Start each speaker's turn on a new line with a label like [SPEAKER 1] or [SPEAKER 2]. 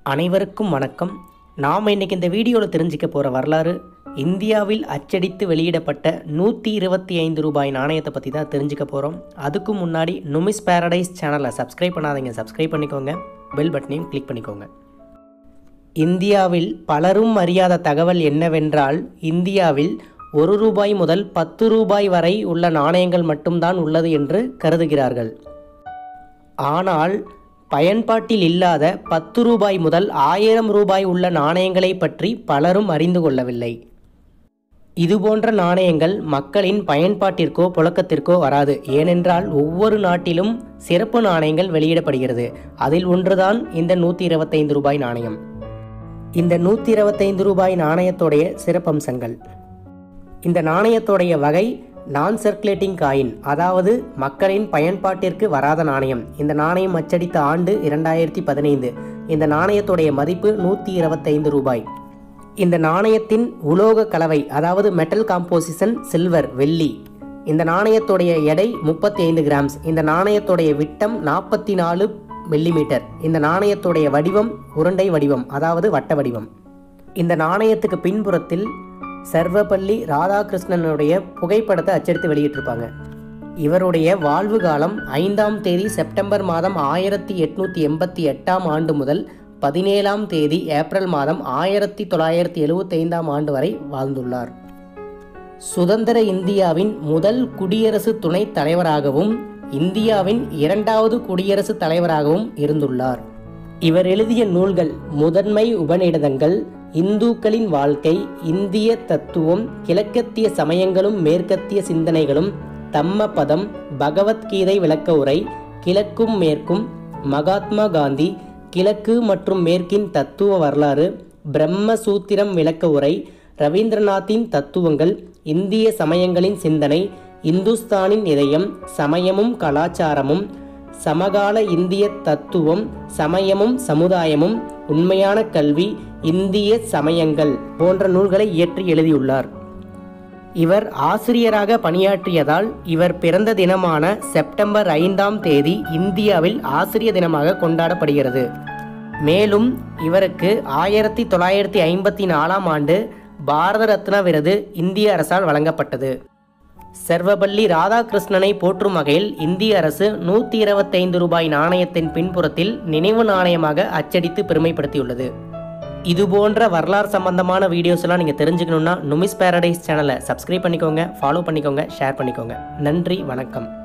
[SPEAKER 1] அனைவருக்கும் வணக்கம் நாம் இன்னைக்கு இந்த வீடியோவில் தெரிஞ்சுக்க போகிற வரலாறு இந்தியாவில் அச்சடித்து வெளியிடப்பட்ட நூற்றி இருபத்தி ஐந்து ரூபாய் நாணயத்தை பற்றி தான் தெரிஞ்சுக்க போகிறோம் அதுக்கு முன்னாடி நுமிஸ் பேரடைஸ் சேனலை சப்ஸ்கிரைப் பண்ணாதீங்க சப்ஸ்கிரைப் பண்ணிக்கோங்க பெல் பட்டனையும் கிளிக் பண்ணிக்கோங்க இந்தியாவில் பலரும் அறியாத தகவல் என்னவென்றால் இந்தியாவில் ஒரு ரூபாய் முதல் பத்து ரூபாய் வரை உள்ள நாணயங்கள் மட்டும்தான் உள்ளது என்று கருதுகிறார்கள் ஆனால் பயன்பாட்டில் இல்லாத பத்து ரூபாய் முதல் ஆயிரம் ரூபாய் உள்ள நாணயங்களை பற்றி பலரும் அறிந்து கொள்ளவில்லை இதுபோன்ற நாணயங்கள் மக்களின் பயன்பாட்டிற்கோ புழக்கத்திற்கோ வராது ஏனென்றால் ஒவ்வொரு நாட்டிலும் சிறப்பு நாணயங்கள் வெளியிடப்படுகிறது அதில் ஒன்றுதான் இந்த நூற்றி இருபத்தைந்து ரூபாய் நாணயம் இந்த நூற்றி இருபத்தைந்து ரூபாய் நாணயத்துடைய சிறப்பம்சங்கள் இந்த நாணயத்துடைய வகை நான் சர்க்குலேட்டிங் காயின் அதாவது மக்களின் பயன்பாட்டிற்கு வராத நாணயம் இந்த நாணயம் அச்சடித்த ஆண்டு இரண்டாயிரத்தி பதினைந்து இந்த நாணயத்துடைய மதிப்பு நூற்றி இருபத்தைந்து ரூபாய் இந்த நாணயத்தின் உலோக கலவை அதாவது மெட்டல் காம்போசிஷன் சில்வர் வெள்ளி இந்த நாணயத்துடைய எடை முப்பத்தி ஐந்து கிராம்ஸ் இந்த நாணயத்துடைய விட்டம் நாற்பத்தி நாலு மில்லிமீட்டர் இந்த நாணயத்துடைய வடிவம் உருண்டை வடிவம் அதாவது வட்ட வடிவம் இந்த நாணயத்துக்கு பின்புறத்தில் சர்வபள்ளி ராதாகிருஷ்ணனுடைய புகைப்படத்தை அச்சடித்து வெளியிட்டிருப்பாங்க இவருடைய வாழ்வு காலம் ஐந்தாம் தேதி செப்டம்பர் மாதம் ஆயிரத்தி எட்நூற்றி எண்பத்தி எட்டாம் ஆண்டு முதல் பதினேழாம் தேதி ஏப்ரல் மாதம் ஆயிரத்தி தொள்ளாயிரத்தி எழுவத்தைந்தாம் ஆண்டு வரை வாழ்ந்துள்ளார் சுதந்திர இந்தியாவின் முதல் குடியரசு துணைத் தலைவராகவும் இந்தியாவின் இரண்டாவது குடியரசுத் தலைவராகவும் இருந்துள்ளார் இவர் எழுதிய நூல்கள் முதன்மை உபநிடதங்கள் இந்துக்களின் வாழ்க்கை இந்திய தத்துவம் கிழக்கத்திய சமயங்களும் மேற்கத்திய சிந்தனைகளும் தம்மபதம் பகவத்கீதை விளக்க உரை கிழக்கும் மேற்கும் மகாத்மா காந்தி கிழக்கு மற்றும் மேற்கின் தத்துவ வரலாறு பிரம்மசூத்திரம் விளக்க உரை ரவீந்திரநாத்தின் தத்துவங்கள் இந்திய சமயங்களின் சிந்தனை இந்துஸ்தானின் இதயம் சமயமும் கலாச்சாரமும் சமகால இந்திய தத்துவம் சமயமும் சமுதாயமும் உண்மையான கல்வி இந்திய சமயங்கள் போன்ற நூல்களை இயற்றி எழுதியுள்ளார் இவர் ஆசிரியராக பணியாற்றியதால் இவர் பிறந்த தினமான செப்டம்பர் ஐந்தாம் தேதி இந்தியாவில் ஆசிரிய தினமாக கொண்டாடப்படுகிறது மேலும் இவருக்கு ஆயிரத்தி தொள்ளாயிரத்தி ஐம்பத்தி நாலாம் ஆண்டு பாரத ரத்னா விருது இந்திய அரசால் வழங்கப்பட்டது சர்வபள்ளி ராதாகிருஷ்ணனை போற்றும் வகையில் இந்திய அரசு நூற்றி இருபத்தைந்து ரூபாய் நாணயத்தின் பின்புறத்தில் நினைவு நாணயமாக அச்சடித்து பெருமைப்படுத்தியுள்ளது இது போன்ற வரலாறு சம்பந்தமான வீடியோஸ் எல்லாம் நீங்கள் தெரிஞ்சுக்கணுன்னா நுமிஸ் பேரடைஸ் சேனலை சப்ஸ்கிரைப் பண்ணிக்கோங்க ஃபாலோ பண்ணிக்கோங்க ஷேர் பண்ணிக்கோங்க நன்றி வணக்கம்